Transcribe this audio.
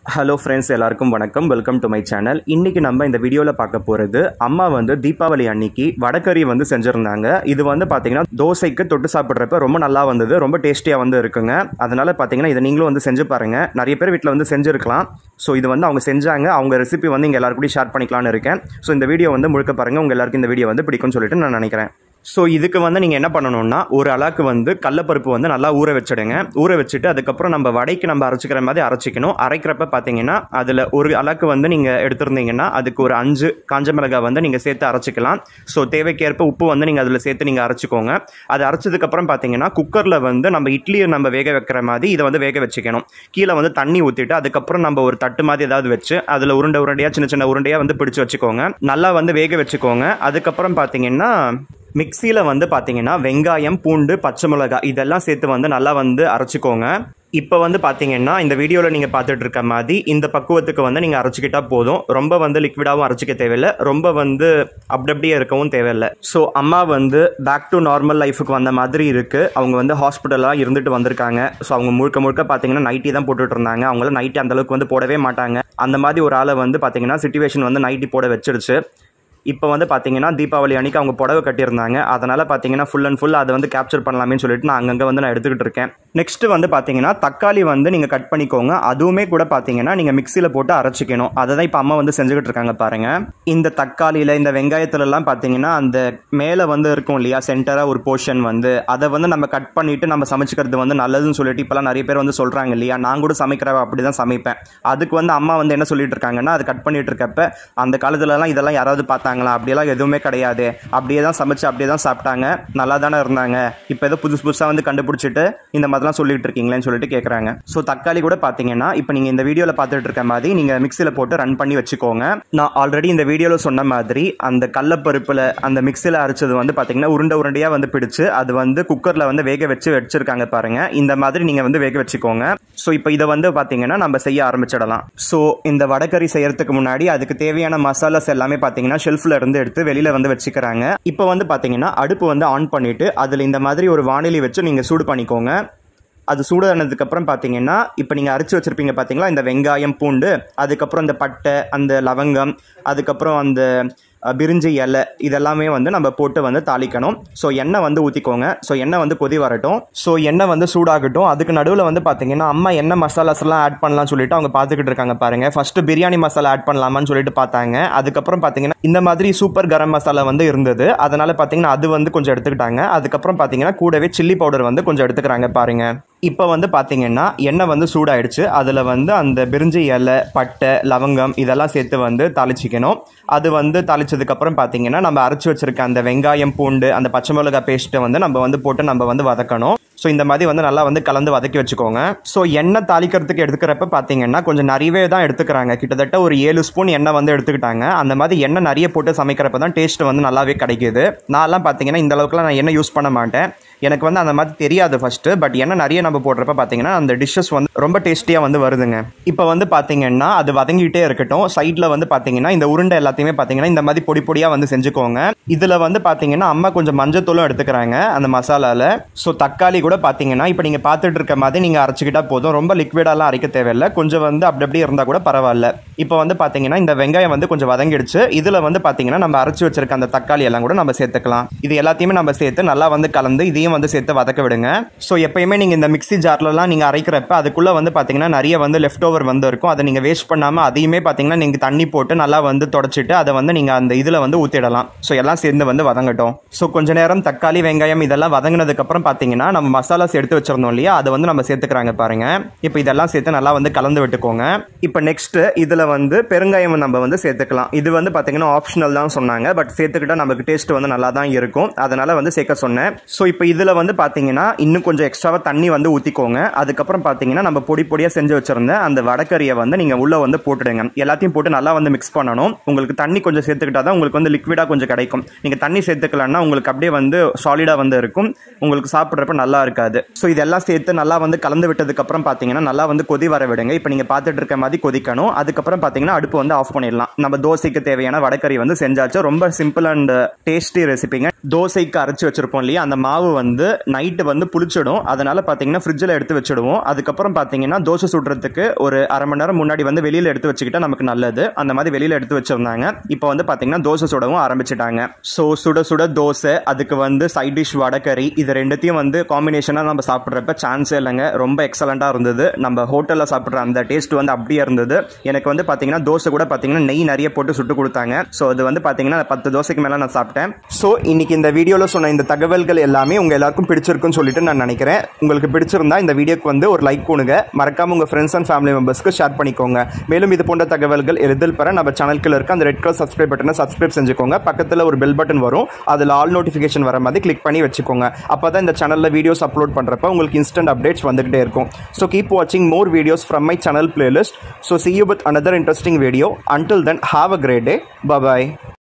hello friends எல்லாருக்கும் வணக்கம் welcome to my channel இன்றைக்கி நம்ம இந்த வீடியோவில் பார்க்க போகிறது அம்மா வந்து தீபாவளி அன்னைக்கு வடகறி வந்து செஞ்சுருந்தாங்க இது வந்து பார்த்தீங்கன்னா தோசைக்கு தொட்டு சாப்பிட்றப்ப ரொம்ப நல்லா வந்தது ரொம்ப டேஸ்டியாக வந்து இருக்குங்க அதனால் பார்த்தீங்கன்னா இதை நீங்களும் வந்து செஞ்சு பாருங்கள் நிறைய பேர் வீட்டில் வந்து செஞ்சுருக்கலாம் ஸோ இது வந்து அவங்க செஞ்சாங்க அவங்க ரெசிபி வந்து இங்கே எல்லாருக்கூடயும் ஷேர் பண்ணிக்கலாம்னு இருக்கேன் ஸோ இந்த வீடியோ வந்து முழுக்க பாருங்கள் உங்கள் எல்லாருக்கும் இந்த வீடியோ வந்து பிடிக்கும்னு சொல்லிட்டு நான் நினைக்கிறேன் ஸோ இதுக்கு வந்து நீங்கள் என்ன பண்ணணும்னா ஒரு அலாக்கு வந்து கடலப்பருப்பு வந்து நல்லா ஊற வச்சிடுங்க ஊற வச்சுட்டு அதுக்கப்புறம் நம்ம வடைக்கு நம்ம அரைச்சிக்கிற மாதிரி அரைச்சிக்கணும் அரைக்கிறப்ப பார்த்தீங்கன்னா அதில் ஒரு அலாக்கு வந்து நீங்கள் எடுத்திருந்தீங்கன்னா அதுக்கு ஒரு அஞ்சு காஞ்ச மிளகாய் வந்து நீங்கள் சேர்த்து அரைச்சிக்கலாம் ஸோ தேவைக்கேற்ப உப்பு வந்து நீங்கள் அதில் சேர்த்து நீங்கள் அரைச்சிக்கோங்க அது அரைச்சதுக்கப்புறம் பார்த்தீங்கன்னா குக்கரில் வந்து நம்ம இட்லியை நம்ம வேக வைக்கிற மாதிரி இதை வந்து வேக வச்சுக்கணும் கீழே வந்து தண்ணி ஊற்றிட்டு அதுக்கப்புறம் நம்ம ஒரு தட்டு மாதிரி ஏதாவது வச்சு அதில் உருண்டை உருண்டையாக சின்ன சின்ன உருண்டையாக வந்து பிடிச்சி வச்சுக்கோங்க நல்லா வந்து வேக வச்சுக்கோங்க அதுக்கப்புறம் பார்த்தீங்கன்னா மிக்சியில் வந்து பார்த்தீங்கன்னா வெங்காயம் பூண்டு பச்சை மிளகாய் இதெல்லாம் சேர்த்து வந்து நல்லா வந்து அரைச்சிக்கோங்க இப்போ வந்து பார்த்தீங்கன்னா இந்த வீடியோவில் நீங்கள் பார்த்துட்டு இருக்க மாதிரி இந்த பக்குவத்துக்கு வந்து நீங்கள் அரைச்சிக்கிட்டா போதும் ரொம்ப வந்து லிக்விடாகவும் அரைச்சிக்க தேவையில்லை ரொம்ப வந்து அப்படி அப்படியே இருக்கவும் தேவையில்லை ஸோ அம்மா வந்து பேக் டு நார்மல் லைஃபுக்கு வந்த மாதிரி இருக்குது அவங்க வந்து ஹாஸ்பிட்டலாக இருந்துட்டு வந்திருக்காங்க ஸோ அவங்க முழுக்க முழுக்க பார்த்தீங்கன்னா நைட்டி தான் போட்டுட்டு இருந்தாங்க அவங்கள நைட்டி அந்த அளவுக்கு வந்து போடவே மாட்டாங்க அந்த மாதிரி ஒரு ஆளை வந்து பார்த்தீங்கன்னா சுச்சுவேஷன் வந்து நைட்டி போட வச்சிருச்சு இப்போ வந்து பார்த்தீங்கன்னா தீபாவளி அன்னைக்கு அவங்க புடவை கட்டியிருந்தாங்க அதனால் பார்த்தீங்கன்னா ஃபுல் அண்ட் ஃபுல் அதை வந்து கேப்சர் பண்ணலாமே சொல்லிட்டு நான் அங்கங்கே வந்து நான் எடுத்துக்கிட்டு இருக்கேன் நெக்ஸ்ட் வந்து பார்த்தீங்கன்னா தக்காளி வந்து நீங்கள் கட் பண்ணிக்கோங்க அதுவுமே கூட பார்த்தீங்கன்னா நீங்கள் மிக்சியில் போட்டு அரைச்சிக்கணும் அதை தான் இப்போ அம்மா வந்து செஞ்சுக்கிட்டு இருக்காங்க பாருங்கள் இந்த தக்காளியில் இந்த வெங்காயத்துலலாம் பார்த்தீங்கன்னா அந்த மேலே வந்து இருக்கும் இல்லையா சென்டராக ஒரு போர்ஷன் வந்து அதை வந்து நம்ம கட் பண்ணிவிட்டு நம்ம சமைச்சிக்கிறது வந்து நல்லதுன்னு சொல்லிட்டு இப்போலாம் நிறைய பேர் வந்து சொல்கிறாங்க இல்லையா நான் கூட சமைக்கிறவ அப்படி தான் சமைப்பேன் அதுக்கு வந்து அம்மா வந்து என்ன சொல்லிட்டு இருக்காங்கன்னா அது கட் பண்ணிட்டு இருக்கப்ப அந்த காலத்துலலாம் இதெல்லாம் யாராவது பார்த்தாங்களா அப்படியெல்லாம் எதுவுமே கிடையாது அப்படியே தான் சமைச்சு அப்படியே தான் சாப்பிட்டாங்க நல்லா தானே இருந்தாங்க இப்போ ஏதோ புதுசு புதுசாக வந்து கண்டுபிடிச்சிட்டு இந்த மாதிரிலாம் சொல்லிட்டு இருக்கீங்களேன்னு சொல்லிட்டு கேட்குறாங்க ஸோ தக்காளி கூட பார்த்தீங்கன்னா இப்போ நீங்கள் இந்த வீடியோவில் பார்த்துட்டு இருக்க மாதிரி நீங்கள் மிக்சியில் போட்டு ரன் பண்ணி வச்சுக்கோங்க நான் ஆல்ரெடி இந்த வீடியோவில் சொன்ன மாதிரி அந்த கடலப்பருப்பில் அந்த மிக்சியில் அரைச்சது வந்து பார்த்தீங்கன்னா உருண்டை உருண்டையாக வந்து பிடிச்சு அது வந்து குக்கரில் வந்து வேக வச்சு வச்சிருக்காங்க பாருங்க இந்த மாதிரி நீங்கள் வந்து வேக வச்சுக்கோங்க ஸோ இப்போ இதை வந்து பார்த்தீங்கன்னா நம்ம செய்ய ஆரம்பிச்சிடலாம் ஸோ இந்த வடகறி செய்யறதுக்கு முன்னாடி அதுக்கு தேவையான மசாலாஸ் எல்லாமே பார்த்தீங்கன்னா ஷெல்ஃபில் இருந்து எடுத்து வெளியில் வந்து வச்சுக்கிறாங்க இப்போ வந்து பார்த்தீங்கன்னா அடுப்பு வந்து ஆன் பண்ணிட்டு அதில் இந்த மாதிரி ஒரு வானிலை வச்சு நீங்கள் சூடு பண்ணிக்கோங்க அது சூடானதுக்கப்புறம் பார்த்தீங்கன்னா இப்போ நீங்கள் அரைச்சி வச்சுருப்பீங்க பார்த்தீங்களா இந்த வெங்காயம் பூண்டு அதுக்கப்புறம் இந்த பட்டை அந்த லவங்கம் அதுக்கப்புறம் அந்த அஹ், பிரிஞ்சி இலை இதெல்லாமே வந்து நம்ம போட்டு வந்து தாளிக்கணும் ஸோ எண்ணெய் வந்து ஊற்றிக்கோங்க ஸோ எண்ணெய் வந்து கொதி வரட்டும் ஸோ எண்ணெய் வந்து சூடாகட்டும் அதுக்கு நடுவில் வந்து பார்த்தீங்கன்னா அம்மா என்ன மசாலாஸ் எல்லாம் ஆட் பண்ணலாம்னு சொல்லிட்டு அவங்க பார்த்துக்கிட்டு இருக்காங்க பாருங்க ஃபர்ஸ்ட் பிரியாணி மசாலா ஆட் பண்ணலாமான்னு சொல்லிட்டு பார்த்தாங்க அதுக்கப்புறம் பார்த்தீங்கன்னா இந்த மாதிரி சூப்பர் கரம் மசாலா வந்து இருந்தது அதனால பார்த்தீங்கன்னா அது வந்து கொஞ்சம் எடுத்துக்கிட்டாங்க அதுக்கப்புறம் பார்த்தீங்கன்னா கூடவே சில்லி பவுடர் வந்து கொஞ்சம் எடுத்துக்கிறாங்க பாருங்க இப்போ வந்து பார்த்தீங்கன்னா எண்ணெய் வந்து சூடாயிடுச்சு அதில் வந்து அந்த பிரிஞ்சி இலை பட்டை லவங்கம் இதெல்லாம் சேர்த்து வந்து தாளிச்சிக்கணும் அது வந்து தாளிச்சதுக்கப்புறம் பார்த்தீங்கன்னா நம்ம அரைச்சி வச்சிருக்க அந்த வெங்காயம் பூண்டு அந்த பச்சை மிளகாய் பேஸ்ட்டை வந்து நம்ம வந்து போட்டு நம்ம வந்து வதக்கணும் ஸோ இந்த மாதிரி வந்து நல்லா வந்து கலந்து வதக்கி வச்சுக்கோங்க ஸோ எண்ணெய் தாளிக்கிறதுக்கு எடுத்துக்கிறப்ப பார்த்தீங்கன்னா கொஞ்சம் நிறையவே தான் எடுத்துக்கிறாங்க கிட்டத்தட்ட ஒரு ஏழு ஸ்பூன் எண்ணெய் வந்து எடுத்துக்கிட்டாங்க அந்த மாதிரி எண்ணெய் நிறைய போட்டு சமைக்கிறப்ப தான் டேஸ்ட் வந்து நல்லாவே கிடைக்குது நான்லாம் பார்த்தீங்கன்னா இந்த அளவுக்குலாம் நான் எண்ணெய் யூஸ் பண்ண மாட்டேன் எனக்கு வந்து அந்த மாதிரி தெரியாது ஃபஸ்ட்டு பட் எண்ணெய் நிறைய நம்ம போடுறப்ப பார்த்தீங்கன்னா அந்த டிஷ்ஷஸ் வந்து ரொம்ப டேஸ்டியாக வந்து வருதுங்க இப்போ வந்து பார்த்தீங்கன்னா அது வதங்கிட்டே இருக்கட்டும் சைடில் வந்து பார்த்தீங்கன்னா இந்த உருண்டை எல்லாத்தையுமே பார்த்தீங்கன்னா இந்த மாதிரி பொடி பொடியாக வந்து செஞ்சுக்கோங்க இதில் வந்து பார்த்தீங்கன்னா அம்மா கொஞ்சம் மஞ்சத்தூளும் எடுத்துக்கிறாங்க அந்த மசாலாவில் ஸோ தக்காளி கூட பார்த்தீங்கன்னா இப்போ நீங்கள் பார்த்துட்டு இருக்க மாதிரி நீங்கள் அரைச்சிக்கிட்டா போதும் ரொம்ப லிக்விடாலாம் அரைக்க தேவையில்லை கொஞ்சம் வந்து அப்படி அப்படியே இருந்தால் கூட பரவாயில்ல இப்போ வந்து பார்த்தீங்கன்னா இந்த வெங்காயம் வந்து கொஞ்சம் வதங்கிடுச்சு இதில் வந்து பார்த்தீங்கன்னா நம்ம அரைச்சி வச்சிருக்க அந்த தக்காளி எல்லாம் கூட நம்ம சேர்த்துக்கலாம் இது எல்லாத்தையுமே நம்ம சேர்த்து நல்லா வந்து கலந்து இதையும் வந்து சேர்த்து வதக்க விடுங்க ஸோ எப்பயுமே நீங்கள் இந்த மிக்ஸி ஜார்லலாம் நீங்கள் அரைக்கிறப்ப அதுக்குள்ளே வந்து பார்த்தீங்கன்னா நிறைய வந்து லெஃப்ட் ஓவர் வந்து இருக்கும் அதை நீங்கள் வேஸ்ட் பண்ணாமல் அதையுமே பார்த்தீங்கன்னா நீங்கள் தண்ணி போட்டு நல்லா வந்து தொடச்சிட்டு அதை வந்து நீங்கள் அந்த இதில் வந்து ஊற்றிடலாம் ஸோ எல்லாம் சேர்ந்து வந்து வதங்கட்டும் ஸோ கொஞ்ச நேரம் தக்காளி வெங்காயம் இதெல்லாம் வதங்கினதுக்கப்புறம் பார்த்தீங்கன்னா நம்ம மசாலாஸ் எடுத்து வச்சிருந்தோம் இல்லையா அதை வந்து நம்ம சேர்த்துக்கிறாங்க பாருங்க இப்போ இதெல்லாம் சேர்த்து நல்லா வந்து கலந்து விட்டுக்கோங்க இப்போ நெக்ஸ்ட் இதில் வந்து பெருங்காயம் நம்ம வந்து சேர்த்துக்கலாம் இது வந்து பார்த்தீங்கன்னா ஆப்ஷனல் தான் சொன்னாங்க பட் சேர்த்துக்கிட்டா நமக்கு டேஸ்ட் வந்து நல்லா தான் இருக்கும் அதனால வந்து சேர்க்க சொன்னேன் ஸோ இப்போ இதில் வந்து பார்த்தீங்கன்னா இன்னும் கொஞ்சம் எக்ஸ்ட்ராவாக தண்ணி வந்து ஊற்றிக்கோங்க அதுக்கப்புறம் பார்த்தீங்கன்னா நம்ம பொடி பொடியாக செஞ்சு வச்சிருந்த அந்த வடக்கறியை வந்து நீங்கள் உள்ளே வந்து போட்டுடுங்க எல்லாத்தையும் போட்டு நல்லா வந்து மிக்ஸ் பண்ணணும் உங்களுக்கு தண்ணி கொஞ்சம் சேர்த்துக்கிட்டா தான் உங்களுக்கு வந்து லிக்விடாக கொஞ்சம் கிடைக்கும் நீங்கள் தண்ணி சேர்த்துக்கலன்னா உங்களுக்கு அப்படியே வந்து சாலிடாக வந்து இருக்கும் உங்களுக்கு சாப்பிட்றப்ப நல்லா இருக்காது ஸோ இதெல்லாம் சேர்த்து நல்லா வந்து கலந்து விட்டதுக்கப்புறம் பார்த்தீங்கன்னா நல்லா வந்து கொதி வர விடுங்க இப்போ நீங்கள் பார்த்துட்டு இருக்க மாதிரி கொதிக்கணும் அதுக்கப்புறம் பார்த்தீங்கன்னா அடுப்பு வந்து ஆஃப் பண்ணிடலாம் நம்ம தோசைக்கு தேவையான வடக்கறி வந்து செஞ்சாச்சு ரொம்ப சிம்பிள் அண்ட் டேஸ்டி ரெசிபிங்க தோசைக்கு அரைச்சி வச்சிருப்போம் இல்லையா அந்த மாவு வந்து நைட்டு வந்து புளிச்சிடும் அதனால பார்த்தீங்கன்னா ஃப்ரிட்ஜில் எடுத்து வச்சிடுவோம் அதுக்கப்புறம் பார்த்தீங்கன்னா தோசை சுடுறதுக்கு ஒரு அரை மணி நேரம் முன்னாடி வந்து வெளியில் எடுத்து வச்சுக்கிட்டா நமக்கு நல்லது அந்த மாதிரி வெளியில் எடுத்து வச்சிருந்தாங்க இப்போ வந்து பார்த்தீங்கன்னா தோசை சுடவும் ஆரம்பிச்சிட்டாங்க ஸோ சுட சுட தோசை அதுக்கு வந்து சைட் டிஷ் வடகறி இது ரெண்டுத்தையும் வந்து காம்பினேஷனாக நம்ம சாப்பிட்றப்ப சான்ஸே இல்லைங்க ரொம்ப எக்ஸலண்ட்டாக இருந்தது நம்ம ஹோட்டலில் சாப்பிட்ற அந்த டேஸ்ட் வந்து அப்படியே இருந்தது எனக்கு வந்து பார்த்தீங்கன்னா தோசை கூட பார்த்தீங்கன்னா நெய் நிறைய போட்டு சுட்டு கொடுத்தாங்க ஸோ அது வந்து பார்த்தீங்கன்னா பத்து தோசைக்கு மேலே நான் சாப்பிட்டேன் ஸோ இன்னைக்கு இந்த வீடியோவில் சொன்ன இந்த தகவல்கள் எல்லாமே உங்கள் எல்லாருக்கும் பிடிச்சிருக்குன்னு சொல்லிட்டு நான் நினைக்கிறேன் உங்களுக்கு பிடிச்சிருந்தா இந்த வீடியோக்கு வந்து ஒரு லைக் கொடுங்க மறக்காம உங்கள் ஃப்ரெண்ட்ஸ் அண்ட் ஃபேமிலி மெம்பர்ஸ்க்கு ஷேர் பண்ணிக்கோங்க மேலும் இது போன்ற தகவல்கள் எளிதில் பெற நம்ம சேனலுக்குள்ள இருக்க அந்த ரெட் கலர் சப்ஸ்கிரைப் பட்டனை சப்ஸ்கிரைப் செஞ்சுக்கோங்க பக்கத்தில் ஒரு பெல் பட்டன் வரும் அதில் ஆல் நோட்டிஃபிகேஷன் வர மாதிரி கிளிக் பண்ணி வச்சுக்கோங்க அப்போ தான் இந்த சேனலில் வீடியோஸ் அப்லோட் பண்ணுறப்ப உங்களுக்கு இன்ஸ்டன்ட் அப்டேட்ஸ் வந்துகிட்டே இருக்கும் ஸோ கீப் வாட்சிங் more videos from my channel playlist so see you with another interesting video until then have a great day bye bye